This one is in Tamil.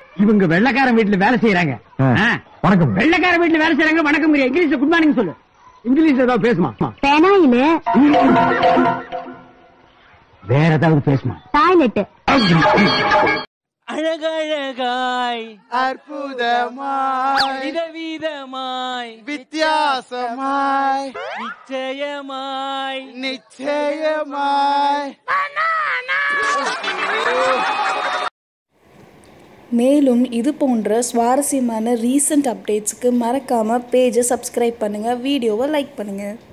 இவங்க வெள்ளக்காரன் வீட்டுல வேலை செய்யறாங்க ஆ. ஆ. வணக்கம் வெள்ளக்காரன் வீட்டுல வேலை செய்யறாங்க வணக்கம் இங்கிலீஷ்ல குட் மார்னிங் சொல்லு இங்கிலீஷ்ல ஏதாவது பேசுமா பெனாயிலு வேற ஏதாவது பேசுமா டாய்லெட் அழகழகாய் அற்புதமாய் விதவிதமாய் வித்தியாசமாய் நிச்சயமாய் நிச்சயமாய் மேலும் இது போன்ற சுவாரஸ்யமான ரீசன்ட் அப்டேட்ஸ்க்கு மறக்காமல் பேஜை சப்ஸ்கிரைப் பண்ணுங்கள் வீடியோவை லைக் பண்ணுங்கள்